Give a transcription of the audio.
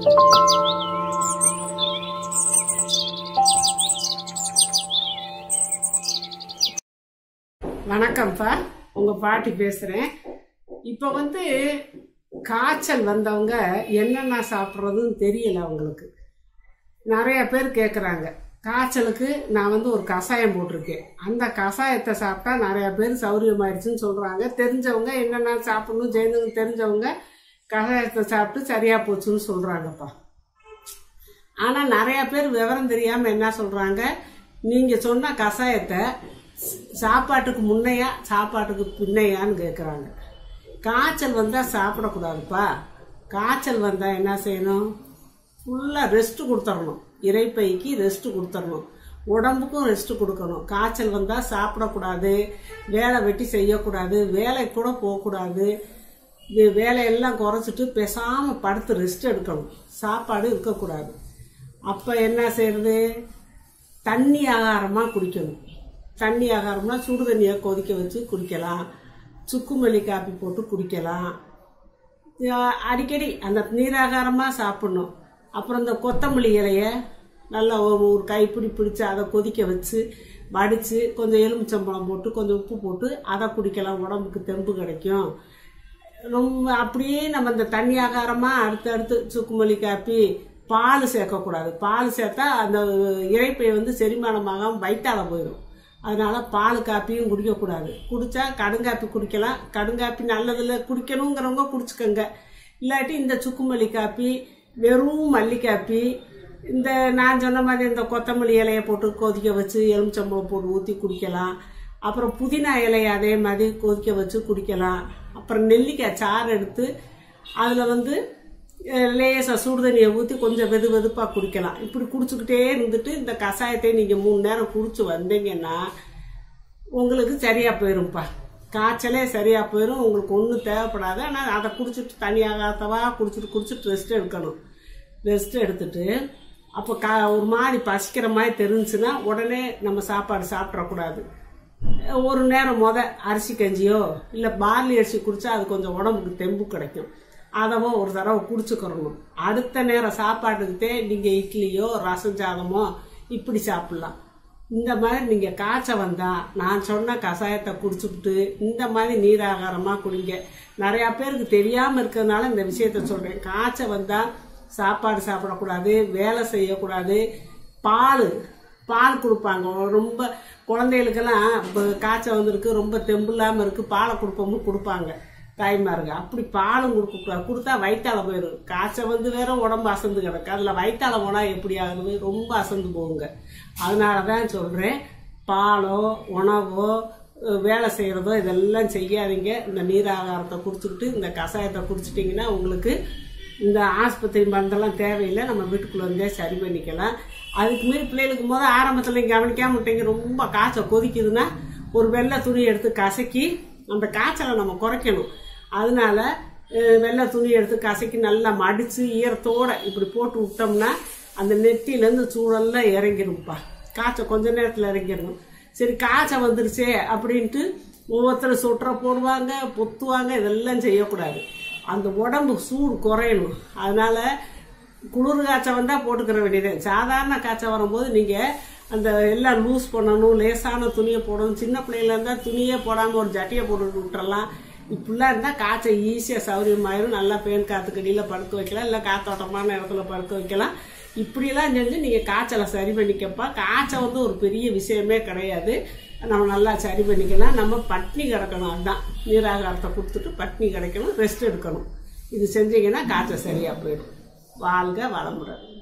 வணக்கம்ப்பா உங்க பாட்டி பேசுறேன் இப்போ வந்து காய்ச்சல் வந்தவங்க என்னென்ன சாப்பிட்றதுன்னு தெரியல அவங்களுக்கு நிறைய பேர் கேட்குறாங்க காய்ச்சலுக்கு நான் வந்து ஒரு கஷாயம் போட்டிருக்கேன் அந்த கஷாயத்தை சாப்பிட்டா நிறைய பேர் சௌரியமாயிடுச்சுன்னு சொல்றாங்க தெரிஞ்சவங்க என்னென்ன சாப்பிடணும் செய்யணும்னு தெரிஞ்சவங்க கஷாயத்தை சாப்பிட்டு சரியா போச்சுன்னு சொல்றாங்கப்பா ஆனா நிறைய பேர் விவரம் தெரியாம என்ன சொல்றாங்க நீங்க சொன்ன கஷாயத்தை ஸ்- சாப்பாட்டுக்கு முன்னையா சாப்பாட்டுக்கு பின்னையான்னு கேக்குறாங்க காய்ச்சல் வந்தா சாப்பிடக்கூடாதுப்பா காய்ச்சல் வந்தா என்ன செய்யணும் ஃபுல்லா ரெஸ்ட் கொடுத்துடணும் இறைப்பைக்கு ரெஸ்ட் கொடுத்துடணும் உடம்புக்கும் ரெஸ்ட் கொடுக்கணும் காய்ச்சல் வந்தா சாப்பிடக்கூடாது வேலை வெட்டி செய்யக்கூடாது வேலைக்கு கூட போகக்கூடாது வே- வேலையெல்லாம் குறைச்சிட்டு பேசாம படுத்து ரெஸ்ட் எடுக்கணும் சாப்பாடு இருக்கக்கூடாது அப்ப என்ன செய்யறது தண்ணி ஆகாரமா குடிக்கணும் தண்ணி ஆகாரம்னா சுடு தண்ணியை கொதிக்க வச்சு குடிக்கலாம் சுக்குமல்லி காப்பி போட்டு குடிக்கலாம் அஹ் அடிக்கடி அந்த நீராகாரமா சாப்பிடணும் அப்புறம் இந்த கொத்தமல்லி இலைய நல்லா ஒரு ஒரு கைப்பிடி பிடிச்சு அதை கொதிக்க வச்சு வடிச்சு கொஞ்சம் எலுமிச்சம்பழம் போட்டு கொஞ்சம் உப்பு போட்டு அதை குடிக்கலாம் உடம்புக்கு தெம்பு கிடைக்கும் ரொம்ப அப்படியே நம்ம இந்த தண்ணி ஆகாரமா அடுத்து அடுத்து சுக்குமல்லி காப்பி பால் சேர்க்கக்கூடாது பால் சேர்த்தா அந்த இறைப்பை வந்து செரிமானமாகாம வயிற்றால போயிடும் அதனால பால் காப்பியும் குடிக்கக்கூடாது குடிச்சா கடுங்காப்பி குடிக்கலாம் கடுங்காப்பி நல்லதில்ல குடிக்கணுங்கிறவங்க குடிச்சுக்கோங்க இல்லாட்டி இந்த சுக்குமல்லி காப்பி வெறும் மல்லி காப்பி இந்த நான் சொன்ன மாதிரி இந்த கொத்தமல்லி இலையை போட்டு கொதிக்க வச்சு எலுமிச்சம்பழம் போட்டு ஊற்றி குடிக்கலாம் அப்புறம் புதினா இலையை அதே மாதிரி கொதிக்க வச்சு குடிக்கலாம் அப்புறம் நெல்லிக்காய் சாறு எடுத்து அதில் வந்து அஹ், லேசா சுடு தண்ணியை ஊற்றி கொஞ்சம் வெது வெதுப்பாக குடிக்கலாம் இப்படி குடிச்சுக்கிட்டே இருந்துட்டு இந்த கஷாயத்தை நீங்கள் மூணு நேரம் குடிச்சு வந்தீங்கன்னா உங்களுக்கு சரியா போயிரும்ப்பா காய்ச்சலே சரியா போயிடும் உங்களுக்கு ஒன்றும் தேவைப்படாது ஆனால் அதை குடிச்சிட்டு தனியாகாதவா குடிச்சிட்டு குடிச்சிட்டு ரெஸ்ட் எடுக்கணும் ரெஸ்ட் எடுத்துட்டு அப்போ கா ஒரு மாதிரி பசிக்கிற மாதிரி தெரிஞ்சுன்னா உடனே நம்ம சாப்பாடு சாப்பிடக்கூடாது ஒரு நேரம் முத அரிசி கஞ்சியோ இல்லை பார்லி அரிசி குடிச்சா அது கொஞ்சம் உடம்புக்கு தெம்பு கிடைக்கும் அதவோ ஒரு தடவை குடிச்சுக்கிறணும் அடுத்த நேரம் சாப்பாட்டுக்கிட்டே நீங்கள் இட்லியோ ரசம் சாதமோ இப்படி சாப்பிடலாம் இந்த மாதிரி நீங்க காய்ச்ச வந்தா நான் சொன்ன கஷாயத்தை குடிச்சுக்கிட்டு இந்த மாதிரி நீராகாரமா குடிங்க நிறைய பேருக்கு தெரியாம இருக்கிறதுனால இந்த விஷயத்த சொல்றேன் காய்ச்ச வந்தா சாப்பாடு சாப்பிடக்கூடாது வேலை செய்யக்கூடாது பால் பால் கொடுப்பாங்க ரொம்ப குழந்தைகளுக்கெல்லாம் இப்ப காய்ச்சல் வந்திருக்கு ரொம்ப தெம்பு இல்லாம இருக்கு பாலை கொடுப்போம்னு கொடுப்பாங்க தாய்மாருங்க அப்படி பாலும் கொடுக்கக்கூடாது கொடுத்தா வயிற்றால போயிடும் காய்ச்சல் வந்து வேற உடம்பு அசந்து கிடக்கு அதுல வயிற்றால போனா எப்படி ஆகுது ரொம்ப அசந்து போகுங்க அதனால தான் சொல்றேன் பாலோ உணவோ அஹ் வேலை செய்யறதோ இதெல்லாம் செய்யாதீங்க இந்த நீராகாரத்தை குடிச்சுக்கிட்டு இந்த கஷாயத்தை குடிச்சிட்டிங்கன்னா உங்களுக்கு இந்த ஆஸ்பத்திரி மருந்தெல்லாம் தேவையில்லை நம்ம வீட்டுக்குள்ள இருந்தே சரி பண்ணிக்கலாம் அதுக்கு மீறி பிள்ளைகளுக்கு போது ஆரம்பத்தில் நீங்க கவனிக்காம விட்டீங்க ரொம்ப காய்ச்சல் கொதிக்குதுன்னா ஒரு வெள்ளை துணி எடுத்து கசக்கி அந்த காய்ச்சலை நம்ம குறைக்கணும் அதனால அஹ், வெள்ளை துணி எடுத்து கசக்கி நல்லா மடிச்சு ஈரத்தோட இப்படி போட்டு விட்டோம்னா அந்த நெத்தியிலேருந்து சூழல்லாம் இறங்கிரும்ப்பா காய்ச்சல் கொஞ்ச நேரத்தில் இறங்கிடணும் சரி காய்ச்சல் வந்துருச்சே அப்படின்ட்டு ஒவ்வொருத்தர் சொட்டுற போடுவாங்க பொத்துவாங்க இதெல்லாம் செய்யக்கூடாது அந்த உடம்பு சூடு குறையணும் அதனால குளிர் காய்ச்சல் வந்தால் போட்டுக்கிற வேண்டியது சாதாரண காய்ச்சல் வரும்போது நீங்கள் அந்த எல்லாம் லூஸ் பண்ணணும் லேசான துணியை போடணும் சின்ன பிள்ளையில இருந்தால் துணியே போடாமல் ஒரு ஜட்டியை போட்டு விட்டுறலாம் இப்படிலாம் இருந்தால் காய்ச்சல் ஈஸியாக சௌரியமாயிரும் நல்லா பேன் காற்றுக்கடியில் படுக்க வைக்கலாம் இல்லை காத்தோட்டமான இடத்துல படுக்க வைக்கலாம் இப்படியெல்லாம் செஞ்சு நீங்கள் காய்ச்சலை சரி பண்ணிக்கப்பா காய்ச்சல் வந்து ஒரு பெரிய விஷயமே கிடையாது நம்ம நல்லா சரி பண்ணிக்கலாம் நம்ம பட்னி கிடக்கணும் அதுதான் நீராகாரத்தை கொடுத்துட்டு பட்னி கிடைக்கணும் ரெஸ்ட் எடுக்கணும் இது செஞ்சீங்கன்னா காய்ச்சல் சரியாக போயிடும் வாழ்க வளமுடன்